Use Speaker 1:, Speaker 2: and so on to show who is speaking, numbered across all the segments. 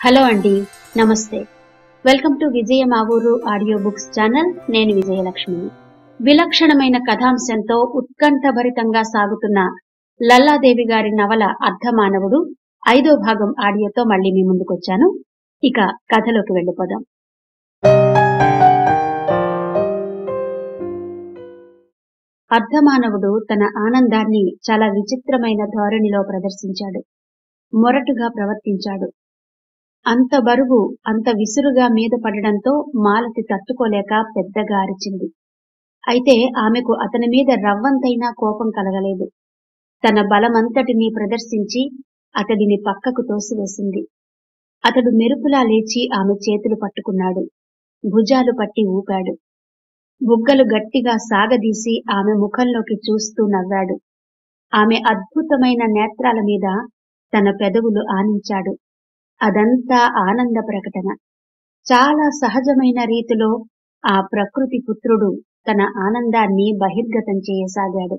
Speaker 1: hello అండి నమస్తే welcome to Vijaya Mavuru audio books channel నేను విజయలక్ష్మిని విలక్షణమైన కథాంశంతో ఉత్కంఠభరితంగా సాగుతున్న లల్లాదేవి గారి నవల అర్ధమానవుడు ఐదో భాగం ఆడియోతో మళ్ళీ మీ ముందుకొచ్చాను ఇక కథలోకి వెళ్ళిపోదాం అర్ధమానవుడు తన ఆనందాన్ని చాలా విచిత్రమైన ధోరణిలో ప్రదర్శించాడు మొరటుగా ప్రవర్తించాడు అంత బరువు అంత విసురుగా మీద పడడంతో మాలతి తట్టుకోలేక పెద్దగా అరిచింది అయితే ఆమెకు అతని మీద రవ్వంతైనా కోపం కలగలేదు తన బలమంతటినీ ప్రదర్శించి అతడిని పక్కకు తోసివేసింది అతడు మెరుపులా లేచి ఆమె చేతులు పట్టుకున్నాడు భుజాలు పట్టి ఊపాడు బుగ్గలు గట్టిగా సాగదీసి ఆమె ముఖంలోకి చూస్తూ నవ్వాడు ఆమె అద్భుతమైన నేత్రాల మీద తన పెదవులు ఆనించాడు అదంతా ఆనంద ప్రకటన చాలా సహజమైన రీతిలో ఆ ప్రకృతి పుత్రుడు తన ఆనందాన్ని బహిర్గతం చేయసాగాడు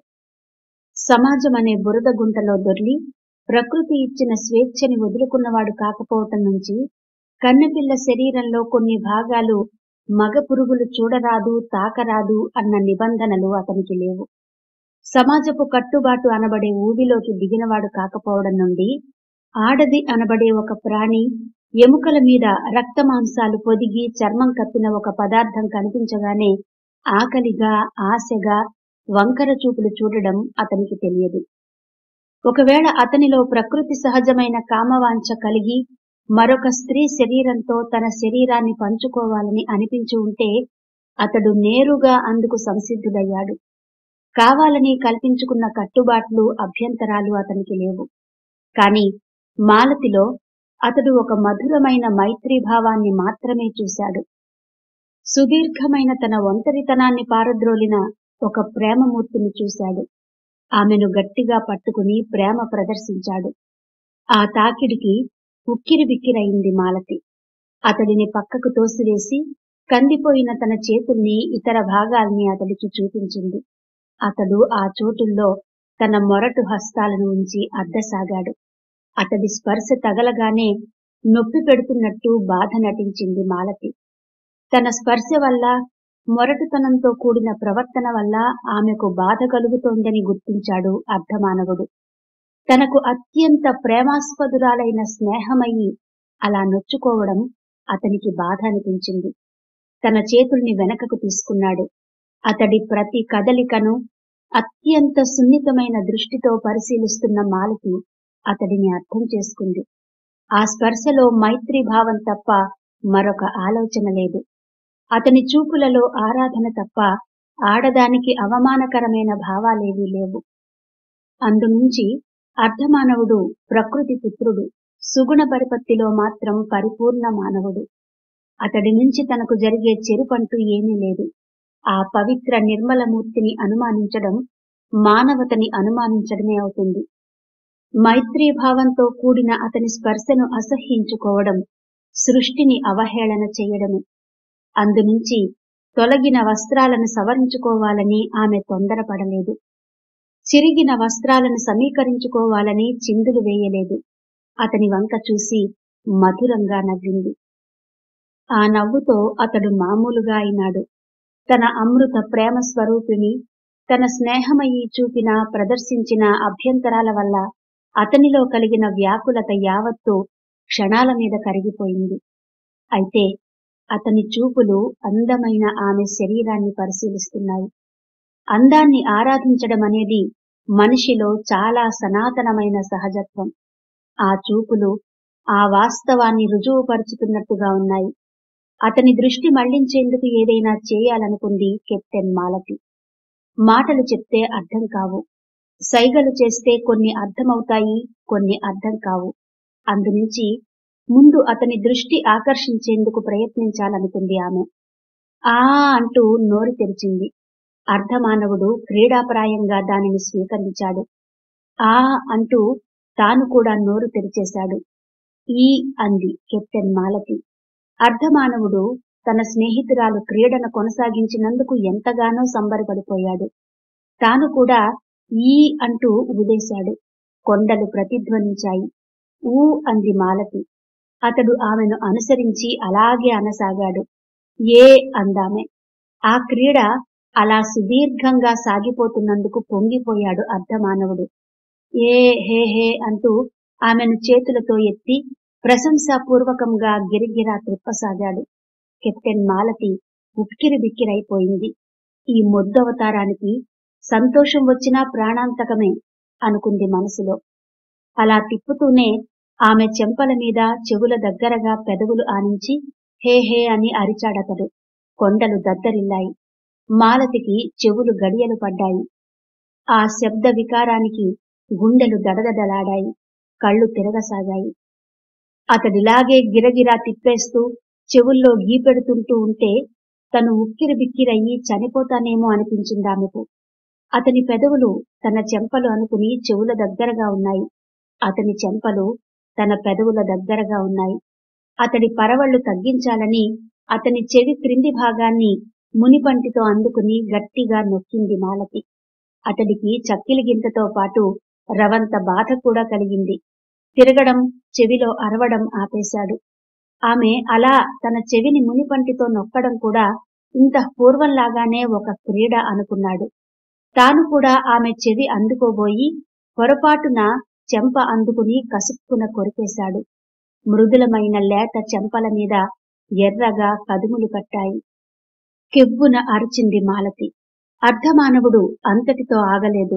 Speaker 1: సమాజం అనే బురద గుంటలో దొర్లి ప్రకృతి ఇచ్చిన స్వేచ్ఛని వదులుకున్నవాడు కాకపోవటం నుంచి కన్నెపిల్ల శరీరంలో కొన్ని భాగాలు మగ పురుగులు చూడరాదు తాకరాదు అన్న నిబంధనలు అతనికి లేవు సమాజపు కట్టుబాటు అనబడే ఊబిలోకి దిగినవాడు కాకపోవడం నుండి ఆడది అనబడే ఒక ప్రాణి ఎముకల మీద రక్తమాంసాలు పొదిగి చర్మం కప్పిన ఒక పదార్థం కనిపించగానే ఆకలిగా ఆశగా వంకర చూపులు చూడడం అతనికి తెలియదు ఒకవేళ అతనిలో ప్రకృతి సహజమైన కామవాంఛ కలిగి మరొక స్త్రీ శరీరంతో తన శరీరాన్ని పంచుకోవాలని అనిపించి ఉంటే అతడు నేరుగా అందుకు సంసిద్ధుడయ్యాడు కావాలని కల్పించుకున్న కట్టుబాట్లు అభ్యంతరాలు అతనికి లేవు కాని మాలతిలో అతడు ఒక మధురమైన మైత్రీభావాన్ని మాత్రమే చూశాడు సుదీర్ఘమైన తన ఒంటరితనాన్ని పారద్రోలిన ఒక ప్రేమమూర్తిని చూశాడు ఆమెను గట్టిగా పట్టుకుని ప్రేమ ప్రదర్శించాడు ఆ తాకిడికి ఉక్కిరి బిక్కిరైంది మాలతి అతడిని పక్కకు తోసివేసి కందిపోయిన తన చేతుల్ని ఇతర భాగాల్ని అతడికి చూపించింది అతడు ఆ చోటుల్లో తన మొరటు హస్తాలను ఉంచి అద్దసాగాడు అతడి స్పర్శ తగలగానే నొప్పి పెడుతున్నట్టు బాధ నటించింది మాలతి తన స్పర్శ వల్ల మొరటుతనంతో కూడిన ప్రవర్తన వల్ల ఆమెకు బాధ కలుగుతోందని గుర్తించాడు అర్ధమానవుడు తనకు అత్యంత ప్రేమాస్పదురాలైన స్నేహమయ్యి అలా నొచ్చుకోవడం అతనికి బాధ అనిపించింది తన చేతుల్ని వెనకకు తీసుకున్నాడు అతడి ప్రతి కదలికను అత్యంత సున్నితమైన దృష్టితో పరిశీలిస్తున్న మాలతి అతడిని అర్థం చేసుకుంది ఆ స్పర్శలో మైత్రి భావం తప్ప మరొక ఆలోచన లేదు అతని చూపులలో ఆరాధన తప్ప ఆడదానికి అవమానకరమైన భావాలేవీ లేవు అందునుంచి అర్ధమానవుడు ప్రకృతి పుత్రుడు సుగుణ పరిపత్తిలో మాత్రం పరిపూర్ణ మానవుడు అతడి నుంచి తనకు జరిగే చెరుపంటూ ఏమీ లేదు ఆ పవిత్ర నిర్మలమూర్తిని అనుమానించడం మానవతని అనుమానించడమే అవుతుంది మైత్రీభావంతో కూడిన అతని స్పర్శను అసహ్యించుకోవడం సృష్టిని అవహేళన చేయడమే అందునుంచి తొలగిన వస్త్రాలను సవరించుకోవాలని ఆమె తొందరపడలేదు చిరిగిన వస్త్రాలను సమీకరించుకోవాలని చిందులు వేయలేదు అతని వంక చూసి మధురంగా నవ్వింది ఆ నవ్వుతో అతడు మామూలుగా అయినాడు తన అమృత ప్రేమ స్వరూపిణి తన స్నేహమయ్యి చూపిన ప్రదర్శించిన అభ్యంతరాల వల్ల అతనిలో కలిగిన వ్యాకులత యావత్తు క్షణాల మీద కరిగిపోయింది అయితే అతని చూపులు అందమైన ఆమె శరీరాన్ని పరిశీలిస్తున్నాయి అందాన్ని ఆరాధించడం అనేది మనిషిలో చాలా సనాతనమైన సహజత్వం ఆ చూపులు ఆ వాస్తవాన్ని రుజువుపరుచుతున్నట్టుగా ఉన్నాయి అతని దృష్టి మళ్లించేందుకు ఏదైనా చేయాలనుకుంది కెప్టెన్ మాలతి మాటలు చెప్తే అర్థం కావు సైగలు చేస్తే కొన్ని అర్థమవుతాయి కొన్ని అర్థం కావు అందునుంచి ముందు అతని దృష్టి ఆకర్షించేందుకు ప్రయత్నించాలనుకుంది ఆమె ఆ అంటూ నోరు తెరిచింది అర్ధమానవుడు క్రీడాప్రాయంగా దానిని స్వీకరించాడు ఆ అంటూ తాను కూడా నోరు తెరిచేశాడు ఈ అంది కెప్టెన్ మాలతి అర్ధమానవుడు తన స్నేహితురాలు క్రీడను కొనసాగించినందుకు ఎంతగానో సంబరపడిపోయాడు తాను కూడా ఈ అంటూ ఊదేశాడు కొండలు ప్రతిధ్వనించాయి ఊ అంది మాలతి అతడు ఆమెను అనుసరించి అలాగే అనసాగాడు ఏ అందామె ఆ క్రీడ అలా సుదీర్ఘంగా సాగిపోతున్నందుకు పొంగిపోయాడు అర్ధమానవుడు ఏ హే హే అంటూ ఆమెను చేతులతో ఎత్తి ప్రశంసాపూర్వకంగా గిరిగిరా త్రిప్పసాగాడు కెప్టెన్ మాలతి ఉక్కిరి బిక్కిరైపోయింది ఈ మొద్దవతారానికి సంతోషం వచ్చినా ప్రాణాంతకమే అనుకుంది మనసులో అలా తిప్పుతూనే ఆమె చెంపల మీద చెవుల దగ్గరగా పెదవులు ఆనించి హే హే అని అరిచాడతడు కొండలు దద్దరిల్లాయి మాలతికి చెవులు గడియలు పడ్డాయి ఆ శబ్ద వికారానికి గుండెలు దడదడలాడాయి కళ్ళు తిరగసాగాయి అతడిలాగే గిరగిరా తిప్పేస్తూ చెవుల్లో గీపెడుతుంటూ ఉంటే తను ఉక్కిరి బిక్కిరయ్యి చనిపోతానేమో అనిపించిందామెకు అతని పెదవులు తన చెంపలు అనుకుని చెవుల దగ్గరగా ఉన్నాయి అతని చెంపలు తన పెదవుల దగ్గరగా ఉన్నాయి అతడి పరవళ్లు తగ్గించాలని అతని చెవి క్రింది భాగాన్ని మునిపంటితో అందుకుని గట్టిగా నొక్కింది మాలతి అతడికి చక్కిలి గింతతో పాటు రవంత బాధ కూడా కలిగింది తిరగడం చెవిలో అరవడం ఆపేశాడు ఆమె అలా తన చెవిని మునిపంటితో నొక్కడం కూడా ఇంత పూర్వంలాగానే ఒక క్రీడ అనుకున్నాడు తాను కూడా ఆమె చెవి అందుకోబోయి పొరపాటున చెంప అందుకుని కసుక్కున కొరికేశాడు మృదులమైన లేత చెంపల మీద ఎర్రగా కదుములు కట్టాయి కెవ్వున అరిచింది మాలతి అర్ధమానవుడు అంతటితో ఆగలేదు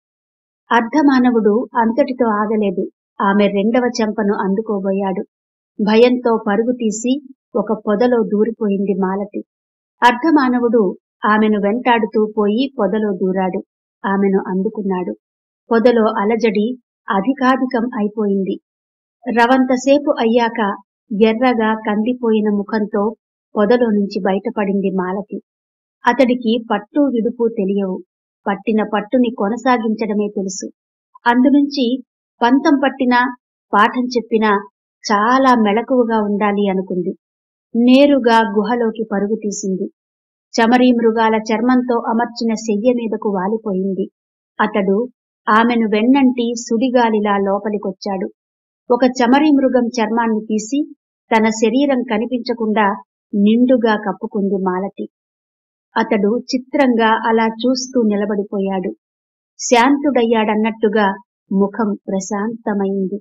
Speaker 1: అర్ధమానవుడు అంతటితో ఆగలేదు ఆమె రెండవ చెంపను అందుకోబోయాడు భయంతో పరుగు తీసి ఒక పొదలో దూరిపోయింది మాలతి అర్ధమానవుడు ఆమెను వెంటాడుతూ పోయి పొదలో దూరాడు ఆమెను అందుకున్నాడు పొదలో అలజడి అధికాధికం అయిపోయింది రవంతసేపు అయ్యాక ఎర్రగా కందిపోయిన ముఖంతో పొదలో నుంచి బయటపడింది మాలతి అతడికి పట్టు విడుపు తెలియవు పట్టిన పట్టుని కొనసాగించడమే తెలుసు అందునుంచి పంతం పట్టినా పాఠం చెప్పినా చాలా మెళకువగా ఉండాలి అనుకుంది నేరుగా గుహలోకి పరుగు తీసింది చమరీ మృగాల చర్మంతో అమర్చిన శయ్య మీదకు వాలిపోయింది అతడు ఆమెను వెన్నంటి సుడిగాలిలా లోపలికొచ్చాడు ఒక చమరీ మృగం చర్మాన్ని తీసి తన శరీరం కనిపించకుండా నిండుగా కప్పుకుంది మాలతి అతడు చిత్రంగా అలా చూస్తూ నిలబడిపోయాడు శాంతుడయ్యాడన్నట్టుగా ముఖం ప్రశాంతమైంది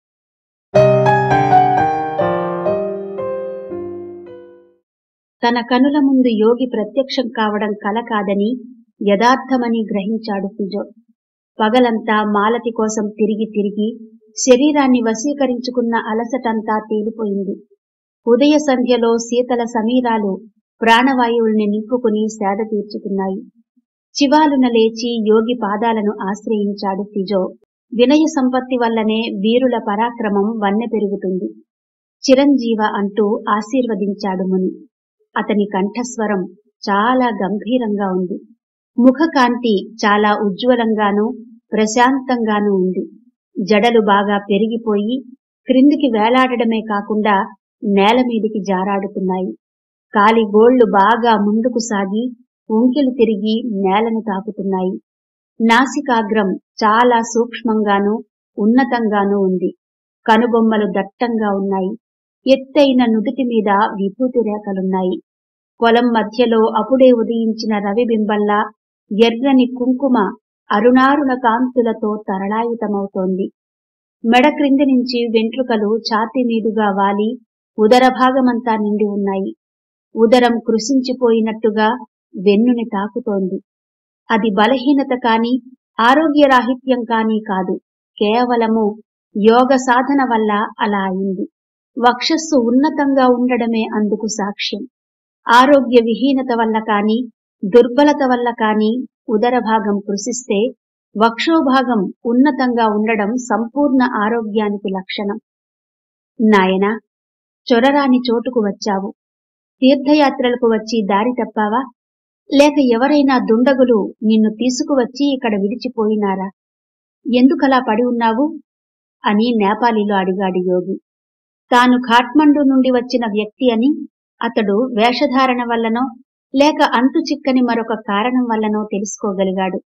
Speaker 1: తన కనుల ముందు యోగి ప్రత్యక్షం కావడం కల కాదని యథార్థమని గ్రహించాడు ఫిజో పగలంతా మాలతి కోసం తిరిగి తిరిగి శరీరాన్ని వశీకరించుకున్న అలసటంతా తేలిపోయింది ఉదయ సంధ్యలో శీతల సమీరాలు ప్రాణవాయువుల్ని నింపుకుని సేద తీర్చుకున్నాయి చివాలున లేచి యోగి పాదాలను ఆశ్రయించాడు ఫిజో వినయ సంపత్తి వల్లనే వీరుల పరాక్రమం వన్నె పెరుగుతుంది చిరంజీవ అంటూ ఆశీర్వదించాడు ముని అతని కంఠస్వరం చాలా గంభీరంగా ఉంది ముఖకాంతి చాలా ఉజ్వలంగానూ ప్రశాంతంగానూ ఉంది జడలు బాగా పెరిగిపోయి క్రిందికి వేలాడడమే కాకుండా నేల మీదికి జారాడుతున్నాయి కాలి గోళ్లు బాగా ముందుకు సాగి ఉంకెలు తిరిగి నేలను తాకుతున్నాయి నాసికాగ్రం చాలా సూక్ష్మంగానూ ఉన్నతంగానూ ఉంది కనుబొమ్మలు దట్టంగా ఉన్నాయి ఎత్తైన నుదుటి మీద విభూతి రేఖలున్నాయి పొలం మధ్యలో అప్పుడే ఉదయించిన రవిబింబల్లా ఎర్రని కుంకుమ అరుణారుణ కాంతులతో తరళాయుతమవుతోంది మెడ క్రింది నుంచి వెంట్రుకలు ఛాతీ మీదుగా వాలి ఉదర భాగమంతా నిండి ఉన్నాయి ఉదరం కృషించిపోయినట్టుగా వెన్నుని తాకుతోంది అది బలహీనత కాని ఆరోగ్యరాహిత్యం కాని కాదు కేవలము యోగ సాధన వల్ల అలా అయింది వక్షస్సు ఉన్నతంగా ఉండడమే అందుకు సాక్ష్యం ఆరోగ్య విహీనత వల్ల కాని దుర్బలత వల్ల కాని ఉదర భాగం కృషిస్తే వక్షోభాగం ఉన్నతంగా ఉండడం సంపూర్ణ ఆరోగ్యానికి లక్షణం నాయనా చొరరాని చోటుకు వచ్చావు తీర్థయాత్రలకు వచ్చి దారి తప్పావా లేక ఎవరైనా దుండగులు నిన్ను తీసుకువచ్చి ఇక్కడ విడిచిపోయినారా ఎందుకలా పడి ఉన్నావు అని నేపాలీలో అడిగాడు యోగి తాను ఖాట్మండు నుండి వచ్చిన వ్యక్తి అని అతడు వేషధారణ వల్లనో లేక అంతు చిక్కని మరొక కారణం వల్లనో తెలుసుకోగలిగాడు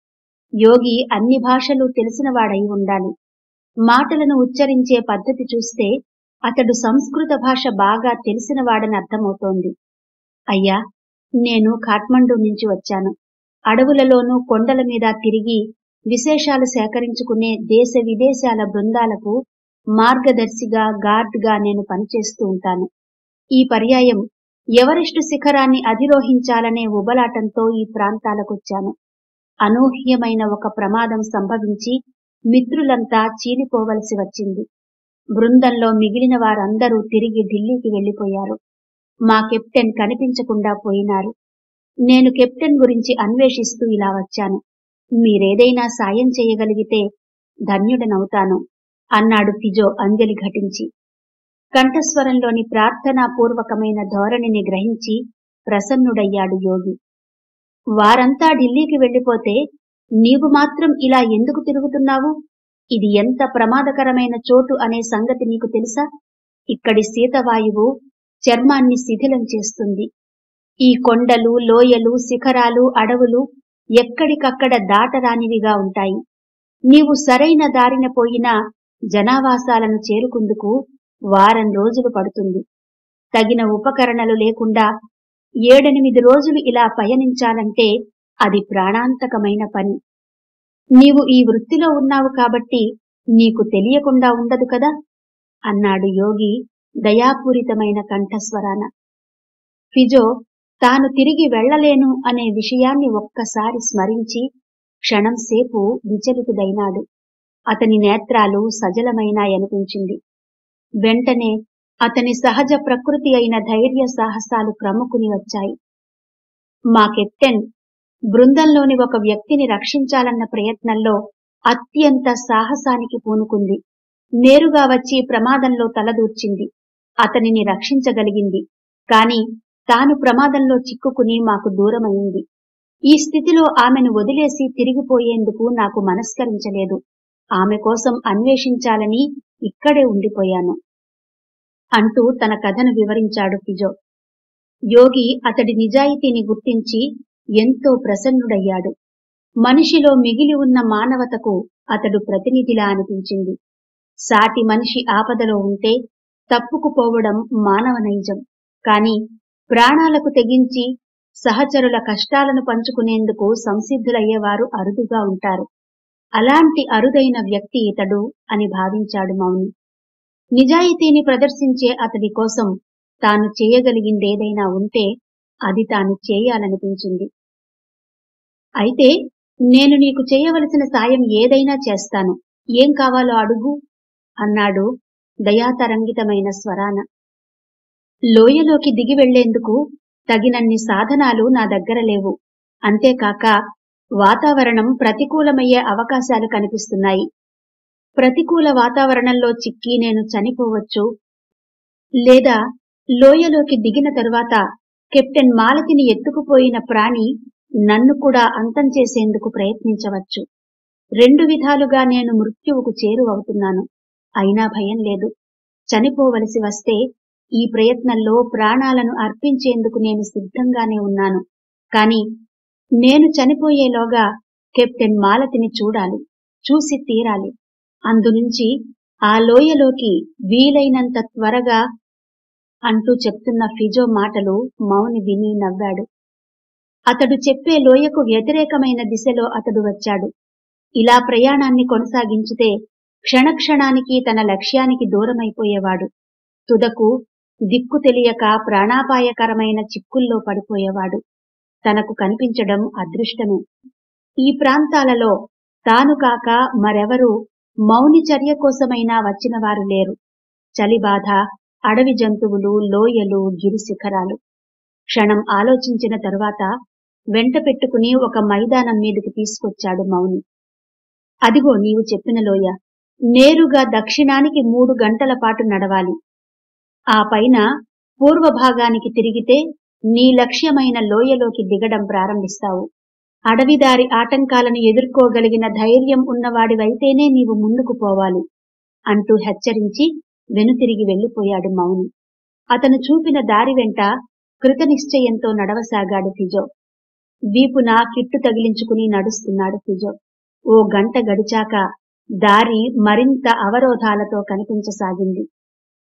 Speaker 1: యోగి అన్ని భాషలు తెలిసినవాడై ఉండాలి మాటలను ఉచ్చరించే పద్ధతి చూస్తే అతడు సంస్కృత భాష బాగా తెలిసినవాడని అర్థమవుతోంది అయ్యా నేను ఖాట్మండు నుంచి వచ్చాను అడవులలోనూ కొండల మీద తిరిగి విశేషాలు సేకరించుకునే దేశ విదేశాల బృందాలకు మార్గదర్శిగా గార్డ్గా నేను పనిచేస్తూ ఉంటాను ఈ పర్యాయం ఎవరెస్టు శిఖరాన్ని అధిరోహించాలనే ఉబలాటంతో ఈ ప్రాంతాలకొచ్చాను అనూహ్యమైన ఒక ప్రమాదం సంభవించి మిత్రులంతా చీలిపోవలసి వచ్చింది బృందంలో మిగిలిన వారందరూ తిరిగి ఢిల్లీకి వెళ్లిపోయారు మా కెప్టెన్ కనిపించకుండా పోయినారు నేను కెప్టెన్ గురించి అన్వేషిస్తూ ఇలా వచ్చాను మీరేదైనా సాయం చేయగలిగితే ధన్యుడనవుతాను అన్నాడు ఫిజో అంజలి ఘటించి కంఠస్వరంలోని ప్రార్థనాపూర్వకమైన ధోరణిని గ్రహించి ప్రసన్నుడయ్యాడు యోగి వారంతా ఢిల్లీకి వెళ్లిపోతే నీవు మాత్రం ఇలా ఎందుకు తిరుగుతున్నావు ఇది ఎంత ప్రమాదకరమైన చోటు అనే సంగతి నీకు తెలుసా ఇక్కడి శీతవాయువు చర్మాన్ని శిథిలం చేస్తుంది ఈ కొండలు లోయలు శిఖరాలు అడవులు ఎక్కడికక్కడ దాటరానివిగా ఉంటాయి నీవు సరైన దారిన పోయినా జనావాసాలను చేరుకుందుకు వారం రోజులు పడుతుంది తగిన ఉపకరణలు లేకుండా ఏడెనిమిది రోజులు ఇలా పయనించాలంటే అది ప్రాణాంతకమైన పని నీవు ఈ వృత్తిలో ఉన్నావు కాబట్టి నీకు తెలియకుండా ఉండదు కదా అన్నాడు యోగి దయాపూరితమైన కంఠస్వరాన ఫిజో తాను తిరిగి వెళ్లలేను అనే విషయాన్ని ఒక్కసారి స్మరించి క్షణంసేపు విచలితుడైనాడు అతని నేత్రాలు సజలమైనాయనిపించింది వెంటనే అతని సహజ ప్రకృతి అయిన ధైర్య సాహసాలు ప్రముఖుని వచ్చాయి మా కెప్టెన్ బృందంలోని ఒక వ్యక్తిని రక్షించాలన్న ప్రయత్నంలో అత్యంత సాహసానికి పూనుకుంది నేరుగా వచ్చి ప్రమాదంలో తలదూర్చింది అతనిని రక్షించగలిగింది కాని తాను ప్రమాదంలో చిక్కుకుని మాకు దూరమైంది ఈ స్థితిలో ఆమెను వదిలేసి తిరిగిపోయేందుకు నాకు మనస్కరించలేదు ఆమె కోసం అన్వేషించాలని ఇక్కడే ఉండిపోయాను అంటూ తన కథను వివరించాడు ఫిజో యోగి అతడి నిజాయితీని గుర్తించి ఎంతో ప్రసన్నుడయ్యాడు మనిషిలో మిగిలి ఉన్న మానవతకు అతడు ప్రతినిధిలా అనిపించింది సాటి మనిషి ఆపదలో ఉంటే తప్పుకుపోవడం మానవ నైజం కాని ప్రాణాలకు తెగించి సహచరుల కష్టాలను పంచుకునేందుకు సంసిద్ధులయ్యేవారు అరుదుగా ఉంటారు అలాంటి అరుదైన వ్యక్తి ఇతడు అని భావించాడు మౌని నిజాయితీని ప్రదర్శించే అతడి కోసం తాను చేయగలిగిందేదైనా ఉంటే అది తాను చేయాలనిపించింది అయితే నేను నీకు చేయవలసిన సాయం ఏదైనా చేస్తాను ఏం కావాలో అడుగు అన్నాడు దయాతరంగితమైన స్వరాన లోయలోకి దిగి వెళ్లేందుకు తగినన్ని సాధనాలు నా దగ్గర లేవు అంతేకాక వాతావరణం ప్రతికూలమయ్యే అవకాశాలు కనిపిస్తున్నాయి ప్రతికూల వాతావరణంలో చిక్కి నేను చనిపోవచ్చు లేదా లోయలోకి దిగిన తరువాత కెప్టెన్ మాలతిని ఎత్తుకుపోయిన ప్రాణి నన్ను కూడా అంతం చేసేందుకు ప్రయత్నించవచ్చు రెండు విధాలుగా నేను మృత్యువుకు చేరువవుతున్నాను అయినా భయం లేదు చనిపోవలసి వస్తే ఈ ప్రయత్నంలో ప్రాణాలను అర్పించేందుకు నేను సిద్ధంగానే ఉన్నాను కాని నేను చనిపోయేలోగా కెప్టెన్ మాలతిని చూడాలి చూసి తీరాలి అందునుంచి ఆ లోయలోకి వీలైనంత త్వరగా అంటూ చెప్తున్న ఫిజో మాటలు మౌని విని నవ్వాడు అతడు చెప్పే లోయకు వ్యతిరేకమైన దిశలో అతడు వచ్చాడు ఇలా ప్రయాణాన్ని కొనసాగించితే క్షణక్షణానికి తన లక్ష్యానికి దూరమైపోయేవాడు తుదకు దిక్కు తెలియక ప్రాణాపాయకరమైన చిక్కుల్లో పడిపోయేవాడు తనకు కనిపించడం అదృష్టమే ఈ ప్రాంతాలలో తాను కాక మరెవరూ మౌని చర్య కోసమైనా వచ్చిన వారు లేరు చలిబాధ అడవి జంతువులు లోయలు గిరి శిఖరాలు క్షణం ఆలోచించిన తరువాత వెంట పెట్టుకుని ఒక మైదానం మీదకి తీసుకొచ్చాడు మౌని అదిగో నీవు చెప్పిన లోయ నేరుగా దక్షిణానికి మూడు గంటల పాటు నడవాలి ఆ పైన పూర్వ భాగానికి తిరిగితే నీ లక్ష్యమైన లోయలోకి దిగడం ప్రారంభిస్తావు అడవిదారి ఆటంకాలను ఎదుర్కోగలిగిన ధైర్యం ఉన్నవాడివైతేనే నీవు ముందుకు పోవాలి అంటూ హెచ్చరించి వెనుతిరిగి వెళ్లిపోయాడు మౌని అతను చూపిన దారి వెంట కృతనిశ్చయంతో నడవసాగాడు ఫిజో వీపున కిట్టు తగిలించుకుని నడుస్తున్నాడు ఫిజో ఓ గంట గడిచాక దారి మరింత అవరోధాలతో కనిపించసాగింది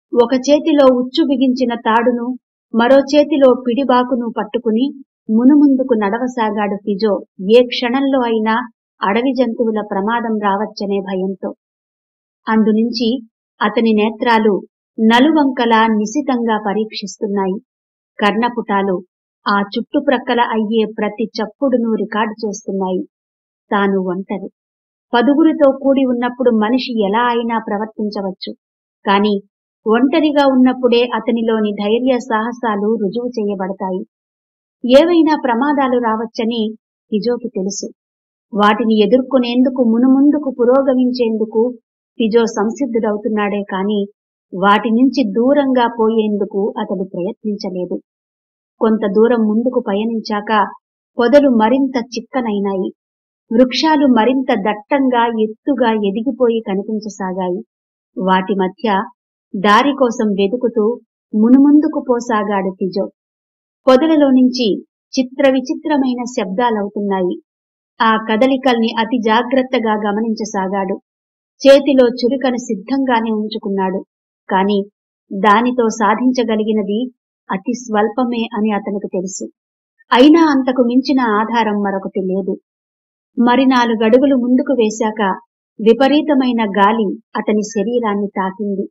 Speaker 1: ఒక చేతిలో ఉచ్చు బిగించిన తాడును మరో చేతిలో పిడిబాకును పట్టుకుని మునుముందుకు నడవసాగాడు ఫిజో ఏ క్షణంలో అయినా అడవి జంతువుల ప్రమాదం రావచ్చనే భయంతో అందునుంచి అతని నేత్రాలు నలువంకలా నిశితంగా పరీక్షిస్తున్నాయి కర్ణపుటాలు ఆ చుట్టుప్రక్కల అయ్యే ప్రతి చప్పుడును రికార్డు చేస్తున్నాయి తాను ఒంటరి పదుగురితో కూడి ఉన్నప్పుడు మనిషి ఎలా అయినా ప్రవర్తించవచ్చు కాని ఒంటరిగా ఉన్నప్పుడే అతనిలోని ధైర్య సాహసాలు రుజువు చేయబడతాయి ఏవైనా ప్రమాదాలు రావచ్చని ఫిజోకి తెలుసు వాటిని ఎదుర్కొనేందుకు మునుముందుకు పురోగమించేందుకు ఫిజో సంసిద్ధుడవుతున్నాడే కాని వాటి నుంచి దూరంగా పోయేందుకు అతడు ప్రయత్నించలేదు కొంత దూరం ముందుకు పయనించాక పొదలు మరింత చిక్కనైనాయి వృక్షాలు మరింత దట్టంగా ఎత్తుగా ఎదిగిపోయి కనిపించసాగాయి వాటి మధ్య దారి కోసం వెతుకుతూ మునుముందుకు పోసాగాడు ఫిజో పొదలలో నుంచి చిత్ర విచిత్రమైన శబ్దాలవుతున్నాయి ఆ కదలికల్ని అతి జాగ్రత్తగా గమనించసాగాడు చేతిలో చురుకను సిద్ధంగానే ఉంచుకున్నాడు కాని దానితో సాధించగలిగినది అతి స్వల్పమే అని అతనికి తెలుసు అయినా అంతకు మించిన ఆధారం మరొకటి లేదు మరి నాలుగడుగులు ముందుకు వేశాక విపరీతమైన గాలి అతని శరీరాన్ని తాకింది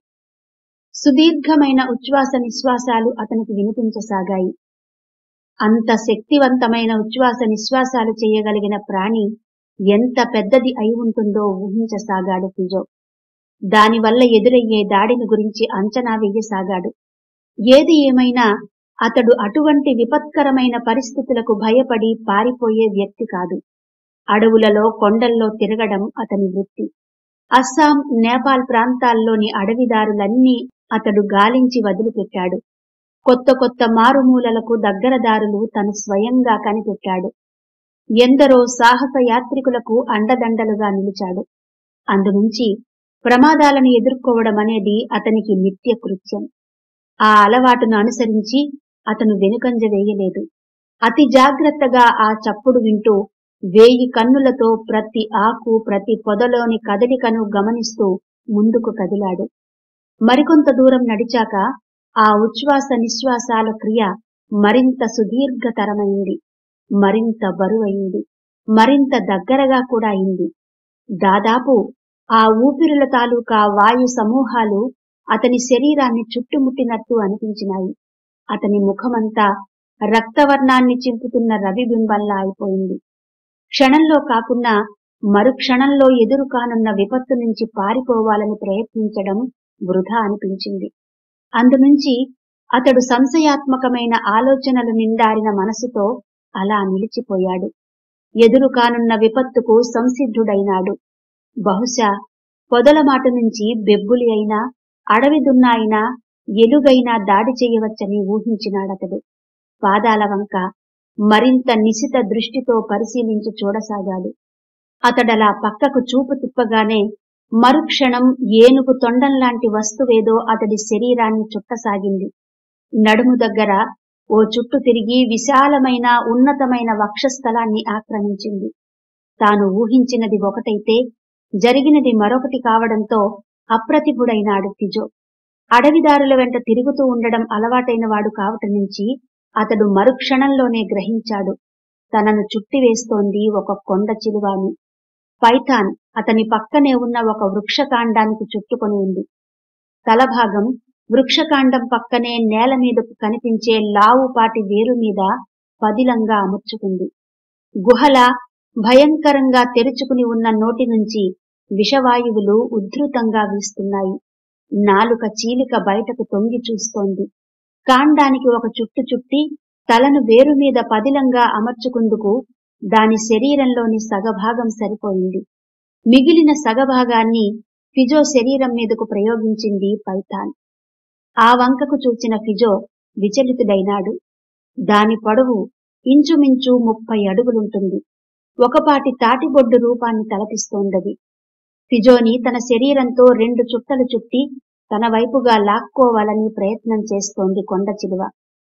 Speaker 1: సుదీర్ఘమైన ఉచ్ఛ్వాస నిశ్వాసాలు అతనికి వినిపించసాగాయి అంత శక్తివంతమైన ఉచ్ఛ్వాస నిశ్వాసాలు చేయగలిగిన ప్రాణి ఎంత పెద్దది అయి ఉంటుందో ఊహించసాగాడు ఫిజో దానివల్ల ఎదురయ్యే దాడిని గురించి అంచనా వేయసాగాడు ఏది ఏమైనా అతడు అటువంటి విపత్కరమైన పరిస్థితులకు భయపడి పారిపోయే వ్యక్తి కాదు అడవులలో కొండల్లో తిరగడం అతని వృత్తి అస్సాం నేపాల్ ప్రాంతాల్లోని అడవిదారులన్నీ అతడు గాలించి వదిలిపెట్టాడు కొత్త కొత్త మారుమూలలకు దగ్గర దారులు తను స్వయంగా కనిపెట్టాడు ఎందరో సాహస యాత్రికులకు అండదండలుగా నిలిచాడు అందునుంచి ప్రమాదాలను ఎదుర్కోవడం అనేది అతనికి నిత్య కృత్యం ఆ అలవాటును అనుసరించి అతను వెనుకంజ వేయలేదు అతి జాగ్రత్తగా ఆ చప్పుడు వింటూ వేయి కన్నులతో ప్రతి ఆకు ప్రతి పొదలోని కదలికను గమనిస్తూ ముందుకు కదిలాడు మరికొంత దూరం నడిచాక ఆ ఉచ్ఛ్వాస నిశ్వాసాల క్రియ మరింత సుదీర్ఘతరమైంది మరింత బరువైంది మరింత దగ్గరగా కూడా అయింది దాదాపు ఆ ఊపిరుల తాలూకా వాయు సమూహాలు అతని శరీరాన్ని చుట్టుముట్టినట్టు అనిపించినాయి అతని ముఖమంతా రక్తవర్ణాన్ని చింపుతున్న రవిబింబంలా అయిపోయింది క్షణంలో కాకుండా మరుక్షణంలో ఎదురు కానున్న విపత్తు నుంచి పారిపోవాలని ప్రయత్నించడం వృధా అనిపించింది అందునుంచి అతడు సంశయాత్మకమైన ఆలోచనలు నిండారిన మనసుతో అలా నిలిచిపోయాడు ఎదురు కానున్న విపత్తుకు సంసిద్ధుడైనాడు బహుశా పొదలమాట నుంచి బెబ్బులి అయినా అడవి దున్న అయినా ఎలుగైనా దాడి చేయవచ్చని ఊహించినాడతడు పాదాల వంక మరింత నిశిత దృష్టితో పరిశీలించి చూడసాగాడు అతడలా పక్కకు చూపు తిప్పగానే మరుక్షణం ఏనుగు తొండంలాంటి వస్తువేదో అతడి శరీరాన్ని చుట్టసాగింది నడుము దగ్గర ఓ చుట్టు తిరిగి విశాలమైన ఉన్నతమైన వక్షస్థలాన్ని ఆక్రమించింది తాను ఊహించినది ఒకటైతే జరిగినది మరొకటి కావడంతో అప్రతిభుడైనాడు ఫిజో అడవిదారుల వెంట తిరుగుతూ ఉండడం అలవాటైన వాడు కావటం నుంచి అతడు మరుక్షణంలోనే గ్రహించాడు తనను చుట్టివేస్తోంది ఒక కొండ చిలువాని పైథాన్ అతని పక్కనే ఉన్న ఒక వృక్షకాండానికి చుట్టుకొని ఉంది తలభాగం వృక్షకాండం పక్కనే నేల మీదకు కనిపించే లావుపాటి వేరు మీద పదిలంగా అమర్చుకుంది గుహల భయంకరంగా తెరుచుకుని ఉన్న నోటి నుంచి విషవాయువులు ఉద్ధృతంగా వీస్తున్నాయి నాలుక చీలిక బయటకు తొంగి చూస్తోంది కాండానికి ఒక చుట్టు చుట్టి తలను వేరు మీద పదిలంగా అమర్చుకుందుకు దాని శరీరంలోని సగభాగం సరిపోయింది మిగిలిన సగభాగాన్ని ఫిజో శరీరం మీదకు ప్రయోగించింది పైథాన్ ఆ వంకకు చూచిన ఫిజో విచలితుడైనాడు దాని పొడవు ఇంచుమించు ముప్పై అడుగులుంటుంది ఒకపాటి తాటిబొడ్డు రూపాన్ని తలపిస్తోందది ఫిజోని తన శరీరంతో రెండు చుట్టలు చుట్టి తన వైపుగా లాక్కోవాలని ప్రయత్నం చేస్తోంది కొండ చిలువ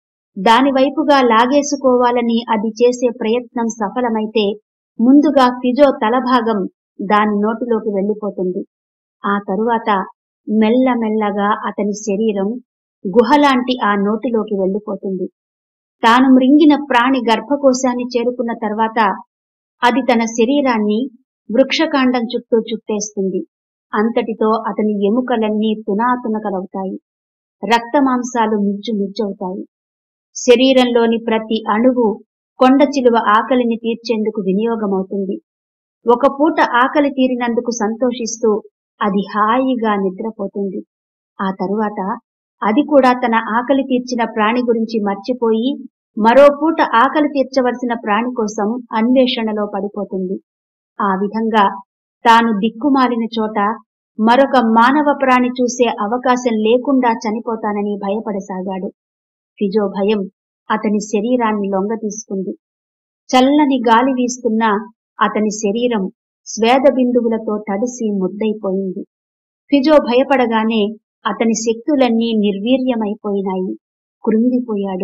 Speaker 1: దాని వైపుగా లాగేసుకోవాలని అది చేసే ప్రయత్నం సఫలమైతే ముందుగా ఫిజో తలభాగం దాని నోటిలోకి వెళ్లిపోతుంది ఆ తరువాత మెల్లమెల్లగా అతని శరీరం గుహలాంటి ఆ నోటిలోకి వెళ్ళిపోతుంది తాను మృంగిన ప్రాణి గర్భకోశాన్ని చేరుకున్న తర్వాత అది తన శరీరాన్ని వృక్షకాండం చుట్టూ చుట్టేస్తుంది అంతటితో అతని ఎముకలన్నీ తునాతునకలవుతాయి రక్తమాంసాలు మిజ్జు మిజ్జవుతాయి శరీరంలోని ప్రతి అణువు కొండ చిలువ ఆకలిని తీర్చేందుకు వినియోగమవుతుంది ఒక పూట ఆకలి తీరినందుకు సంతోషిస్తూ అది హాయిగా నిద్రపోతుంది ఆ తరువాత అది కూడా తన ఆకలి తీర్చిన ప్రాణి గురించి మర్చిపోయి మరో పూట ఆకలి తీర్చవలసిన ప్రాణి కోసం అన్వేషణలో పడిపోతుంది ఆ విధంగా తాను దిక్కుమాలిన చోట మరొక మానవ ప్రాణి చూసే అవకాశం లేకుండా చనిపోతానని భయపడసాగాడు ఫిజో భయం అతని శరీరాన్ని లొంగ తీసుకుంది చల్లని గాలి వీస్తున్న అతని శరీరం స్వేద బిందువులతో తడిసి ముద్దైపోయింది ఫిజో భయపడగానే అతని శక్తులన్నీ నిర్వీర్యమైపోయినాయి కృంగిపోయాడు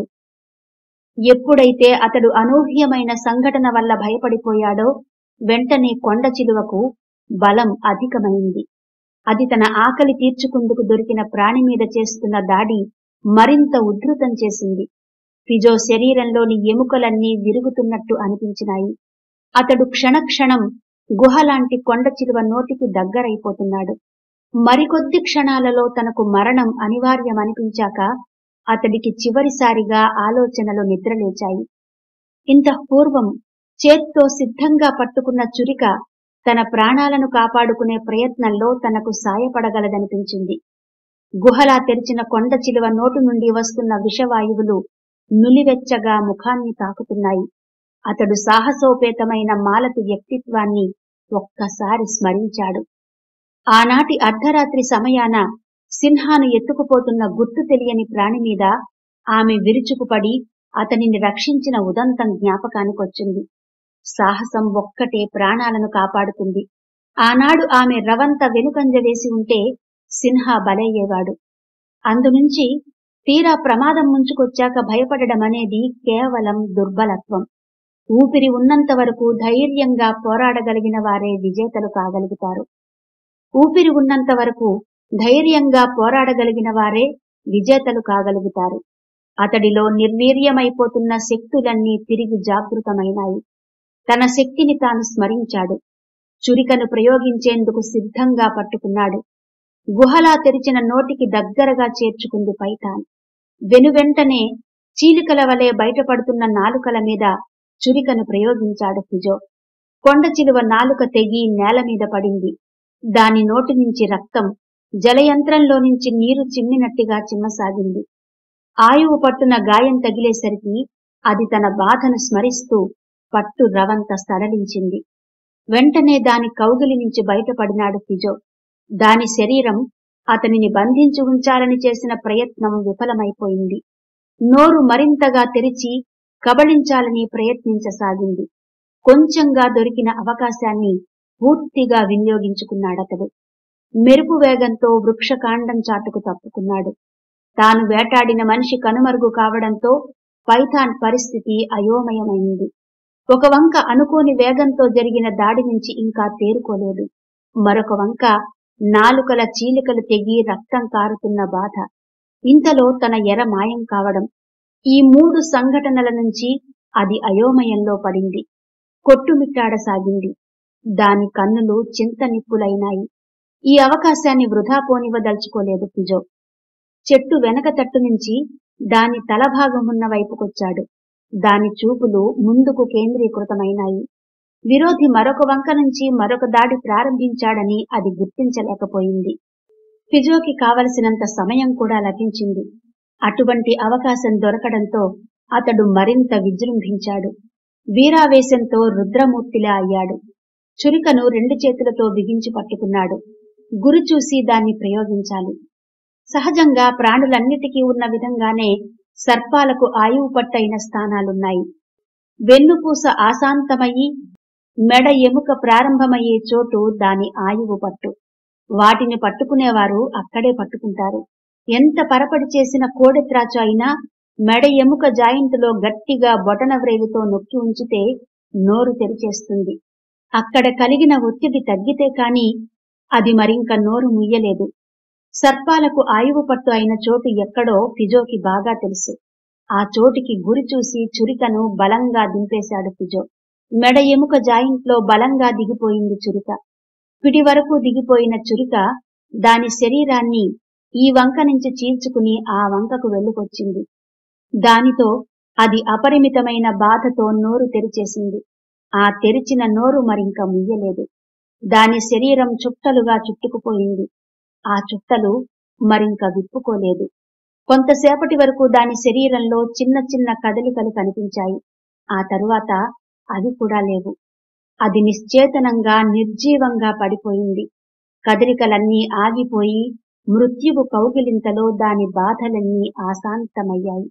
Speaker 1: ఎప్పుడైతే అతడు అనూహ్యమైన సంఘటన వల్ల భయపడిపోయాడో వెంటనే కొండ చిలువకు బలం అధికమైంది అది తన ఆకలి తీర్చుకుందుకు దొరికిన ప్రాణి మీద చేస్తున్న దాడి మరింత ఉధృతం చేసింది ఫిజో శరీరంలోని ఎముకలన్నీ విరుగుతున్నట్టు అనిపించినాయి అతడు క్షణక్షణం గుహలాంటి కొండ చిలువ నోటికి దగ్గరైపోతున్నాడు మరికొద్ది క్షణాలలో తనకు మరణం అనివార్యమనిపించాక అతడికి చివరిసారిగా ఆలోచనలు నిద్రలేచాయి ఇంత పూర్వం చేత్తో సిద్ధంగా పట్టుకున్న చురిక తన ప్రాణాలను కాపాడుకునే ప్రయత్నంలో తనకు సాయపడగలదనిపించింది గుహలా తెరిచిన కొండ చిలువ నోటు నుండి వస్తున్న విషవాయువులు నులివెచ్చగా ముఖాన్ని తాకుతున్నాయి అతడు సాహసోపేతమైన మాలతి వ్యక్తిత్వాన్ని ఒక్కసారి స్మరించాడు ఆనాటి అర్ధరాత్రి సమయాన సింహాను ఎత్తుకుపోతున్న గుర్తు తెలియని ప్రాణి మీద ఆమె విరుచుకుపడి అతనిని రక్షించిన ఉదంతం జ్ఞాపకానికొచ్చింది సాహసం ఒక్కటే ప్రాణాలను కాపాడుతుంది ఆనాడు ఆమె రవంత వెనుకంజ వేసి ఉంటే సింహ బలయ్యేవాడు అందునుంచి తీరా ప్రమాదం ముంచుకొచ్చాక భయపడడం అనేది కేవలం దుర్బలత్వం ఊపిరి ఉన్నంత వరకు ధైర్యంగా పోరాడగలిగిన వారే విజేతలు కాగలుగుతారు ఊపిరి ఉన్నంత వరకు ధైర్యంగా పోరాడగలిగిన వారే విజేతలు కాగలుగుతారు అతడిలో నిర్వీర్యమైపోతున్న శక్తులన్నీ తిరిగి జాగృతమైనాయి తన శక్తిని తాను స్మరించాడు చురికను ప్రయోగించేందుకు సిద్ధంగా పట్టుకున్నాడు గుహలా తెరిచిన నోటికి దగ్గరగా చేర్చుకుంది పైతాన్ వెనువెంటనే చీలికల వలె బయటపడుతున్న నాలుకల మీద చురికను ప్రయోగించాడు ఫిజో కొండ చిలువ నాలుక తెగి నేల మీద పడింది దాని నోటి నుంచి రక్తం జలయంత్రంలో నుంచి నీరు చిమ్మినట్టుగా చిమ్మసాగింది ఆయువు పట్టున గాయం తగిలేసరికి అది తన బాధను స్మరిస్తూ పట్టు రవంత సడలించింది వెంటనే దాని కౌగిలి నుంచి బయటపడినాడు ఫిజో దాని శరీరం అతనిని బంధించి ఉంచాలని చేసిన ప్రయత్నం విఫలమైపోయింది నోరు మరింతగా తెరిచి కబళించాలని ప్రయత్నించసాగింది కొంచెంగా దొరికిన అవకాశాన్ని పూర్తిగా వినియోగించుకున్నాడతడు మెరుపు వేగంతో వృక్షకాండం చాటుకు తప్పుకున్నాడు తాను వేటాడిన మనిషి కనుమరుగు కావడంతో పైథాన్ పరిస్థితి అయోమయమైంది ఒక వంక అనుకోని వేగంతో జరిగిన దాడి నుంచి ఇంకా తేరుకోలేదు మరొక వంక నాలుకల చీలికలు తెగి రక్తం కారుతున్న బాధ ఇంతలో తన ఎర మాయం కావడం ఈ మూడు సంఘటనల నుంచి అది అయోమయంలో పడింది కొట్టుమిట్టాడసాగింది దాని కన్నులు చింత నిప్పులైనాయి ఈ అవకాశాన్ని వృధా పోనివ్వదలుచుకోలేదు పిజో చెట్టు వెనక తట్టు నుంచి దాని తలభాగమున్న వైపుకొచ్చాడు దాని చూపులు ముందుకు కేంద్రీకృతమైనాయి విరోధి మరొక వంక నుంచి మరొక దాడి ప్రారంభించాడని అది గుర్తించలేకపోయింది ఫిజోకి కావలసినంత సమయం కూడా లభించింది అటువంటి అవకాశం దొరకడంతో అతడు మరింత విజృంభించాడు వీరావేశంతో రుద్రమూర్తిలా అయ్యాడు చురికను రెండు చేతులతో బిగించి పట్టుకున్నాడు గురి చూసి దాన్ని ప్రయోగించాలి సహజంగా ప్రాణులన్నిటికీ ఉన్న విధంగానే సర్పాలకు ఆయువు పట్టైన స్థానాలున్నాయి వెన్నుపూస ఆశాంతమయ్యి మెడ ఎముక ప్రారంభమయ్యే చోటు దాని ఆయువు పట్టు వాటిని పట్టుకునేవారు అక్కడే పట్టుకుంటారు ఎంత పరపడి చేసిన కోడెత్రాచు అయినా మెడ ఎముక జాయింటులో గట్టిగా బొటన వ్రేలితో నొక్కి ఉంచితే నోరు తెరిచేస్తుంది అక్కడ కలిగిన ఒత్తిడి తగ్గితే కాని అది మరింక నోరు ముయ్యలేదు సర్పాలకు ఆయువు పట్టు అయిన చోటు ఎక్కడో ఫిజోకి బాగా తెలుసు ఆ చోటికి గురి చూసి చురికను బలంగా దింపేశాడు ఫిజో మెడ ఎముక జాయింట్లో బలంగా దిగిపోయింది చురిక పిడి వరకు దిగిపోయిన చురిక దాని శరీరాన్ని ఈ వంక నుంచి చీల్చుకుని ఆ వంకకు వెళ్ళుకొచ్చింది దానితో అది అపరిమితమైన బాధతో నోరు తెరిచేసింది ఆ తెరిచిన నోరు మరింక ముయ్యలేదు దాని శరీరం చుట్టలుగా చుట్టుకుపోయింది ఆ చుట్టలు మరింక విప్పుకోలేదు కొంతసేపటి వరకు దాని శరీరంలో చిన్న చిన్న కదలికలు కనిపించాయి ఆ తరువాత అవి కూడా లేవు అది నిశ్చేతనంగా నిర్జీవంగా పడిపోయింది కదలికలన్నీ ఆగిపోయి మృత్యువు కౌగిలింతలో దాని బాధలన్నీ ఆశాంతమయ్యాయి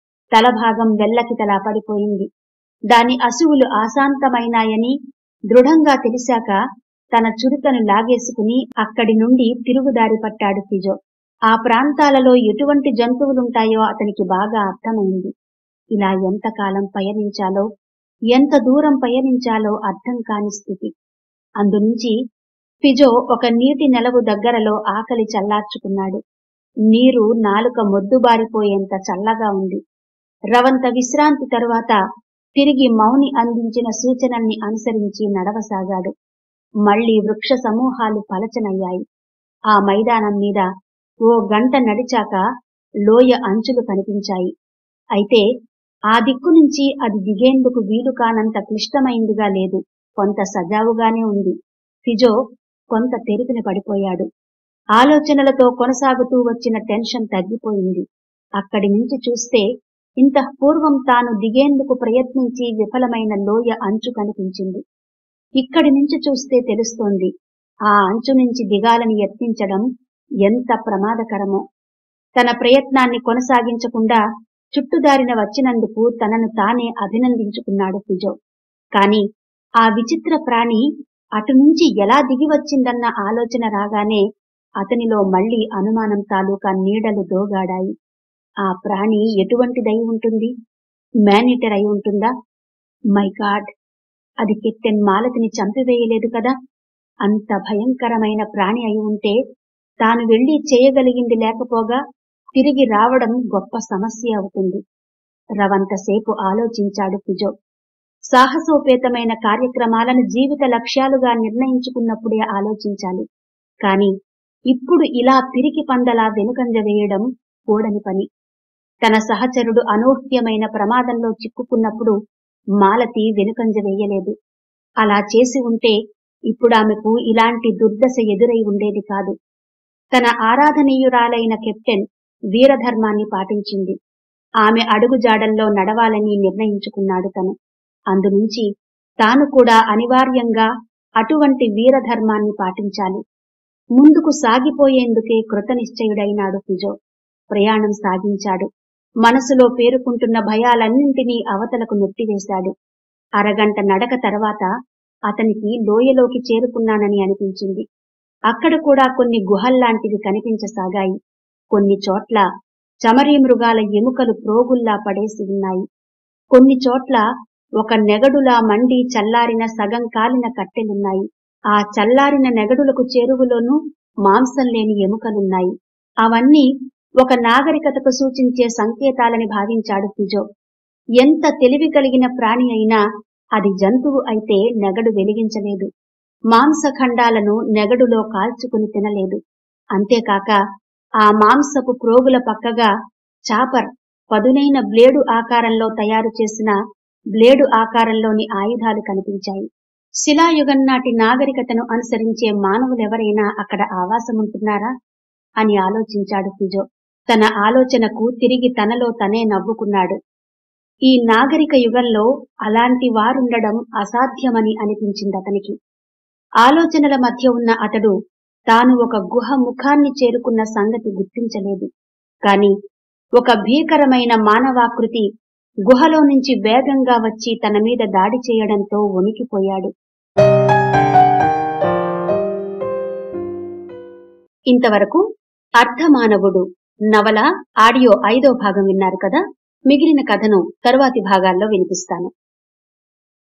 Speaker 1: తలభాగం వెల్లకితలా పడిపోయింది దాని అసువులు ఆశాంతమైనాయని దృఢంగా తెలిసాక తన చురుకను లాగేసుకుని అక్కడి నుండి తిరుగుదారి పట్టాడు ఫిజో ఆ ప్రాంతాలలో ఎటువంటి జంతువులుంటాయో అతనికి బాగా అర్థమైంది ఇలా ఎంతకాలం పయనించాలో ఎంత దూరం పయనించాలో అర్థం కాని స్థితి అందునుంచి ఫిజో ఒక నీటి నెలవు దగ్గరలో ఆకలి చల్లార్చుకున్నాడు నీరు నాలుక మొద్దుబారిపోయేంత చల్లగా ఉంది రవంత విశ్రాంతి తరువాత తిరిగి మౌని అందించిన సూచనల్ని అనుసరించి నడవసాగాడు మళ్లీ వృక్ష సమూహాలు పలచనయ్యాయి ఆ మైదానం మీద ఓ గంట నడిచాక లోయ అంచులు కనిపించాయి అయితే ఆ దిక్కు నుంచి అది దిగేందుకు వీలు కానంత క్లిష్టమైందిగా లేదు కొంత సజావుగానే ఉంది ఫిజో కొంత తెరిపిన పడిపోయాడు ఆలోచనలతో కొనసాగుతూ వచ్చిన టెన్షన్ తగ్గిపోయింది అక్కడి నుంచి చూస్తే ఇంత పూర్వం తాను దిగేందుకు ప్రయత్నించి విఫలమైన లోయ అంచు కనిపించింది ఇక్కడి నుంచి చూస్తే తెలుస్తోంది ఆ అంచు నుంచి దిగాలని యత్నించడం ఎంత ప్రమాదకరమో తన ప్రయత్నాన్ని కొనసాగించకుండా చుట్టుదారిన వచ్చినందుకు తనను తానే అభినందించుకున్నాడు ఫిజో కాని ఆ విచిత్ర ప్రాణి అటు నుంచి ఎలా దిగి వచ్చిందన్న ఆలోచన రాగానే అతనిలో మళ్లీ అనుమానం తాలూకా నీడలు దోగాడాయి ఆ ప్రాణి ఎటువంటిదై ఉంటుంది మేనీటర్ అయి ఉంటుందా మై గాడ్ అది కెప్టెన్ మాలతిని చంపివేయలేదు కదా అంత భయంకరమైన ప్రాణి అయి ఉంటే తాను వెళ్లి చేయగలిగింది లేకపోగా తిరిగి రావడం గొప్ప సమస్య అవుతుంది రవంతసేపు ఆలోచించాడు ఫిజో సాహసోపేతమైన కార్యక్రమాలను జీవిత లక్ష్యాలుగా నిర్ణయించుకున్నప్పుడే ఆలోచించాలి కాని ఇప్పుడు ఇలా పిరికి పందలా వెనుకంజ వేయడం కూడని పని తన సహచరుడు అనూహ్యమైన ప్రమాదంలో చిక్కుకున్నప్పుడు మాలతి వెనుకంజ వేయలేదు అలా చేసి ఉంటే ఇప్పుడామెకు ఇలాంటి దుర్దశ ఎదురై ఉండేది కాదు తన ఆరాధనీయురాలైన కెప్టెన్ వీరధర్మాన్ని పాటించింది ఆమె అడుగుజాడల్లో నడవాలని నిర్ణయించుకున్నాడు తను అందునుంచి తాను కూడా అనివార్యంగా అటువంటి వీరధర్మాన్ని పాటించాలి ముందుకు సాగిపోయేందుకే కృతనిశ్చయుడైనాడు ఫిజో ప్రయాణం సాగించాడు మనసులో పేరుకుంటున్న భయాలన్నింటినీ అవతలకు నెట్టివేశాడు అరగంట నడక తర్వాత అతనికి లోయలోకి చేరుకున్నానని అనిపించింది అక్కడ కూడా కొన్ని గుహల్లాంటివి కనిపించసాగాయి కొన్ని చోట్ల చమరీ మృగాల ఎముకలు ప్రోగుల్లా పడేసి ఉన్నాయి కొన్ని చోట్ల ఒక నెగడులా మండి చల్లారిన సగం కాలిన కట్టెలున్నాయి ఆ చల్లారిన నెగడులకు చేరువలోనూ మాంసం లేని ఎముకలున్నాయి అవన్నీ ఒక నాగరికతకు సూచించే సంకేతాలని భావించాడు ఫిజో ఎంత తెలివి కలిగిన ప్రాణి అయినా అది జంతువు అయితే నెగడు వెలిగించలేదు మాంసఖండాలను నెగడులో కాల్చుకుని తినలేదు అంతేకాక ఆ మాంసపు ప్రోగుల పక్కగా చాపర్ పదునైన బ్లేడు ఆకారంలో తయారు చేసిన బ్లేడు ఆకారంలోని ఆయుధాలు కనిపించాయి శిలాయుగం నాటి నాగరికతను అనుసరించే మానవులెవరైనా అక్కడ ఆవాసముంటున్నారా అని ఆలోచించాడు ఫిజో తన ఆలోచనకు తిరిగి తనలో తనే నవ్వుకున్నాడు ఈ నాగరిక యుగంలో అలాంటి వారుండడం అసాధ్యమని అనిపించింది అతనికి ఆలోచనల మధ్య ఉన్న అతడు తాను ఒక గుహ ముఖాన్ని చేరుకున్న సంగతి గుర్తించలేదు కాని ఒక భీకరమైన మానవాకృతి గుహలో నుంచి వేగంగా వచ్చి తన మీద దాడి చేయడంతో వణికిపోయాడు ఇంతవరకు అర్ధమానవుడు నవల ఆడియో ఐదో భాగం విన్నారు కదా మిగిలిన కథను తరువాతి భాగాల్లో వినిపిస్తాను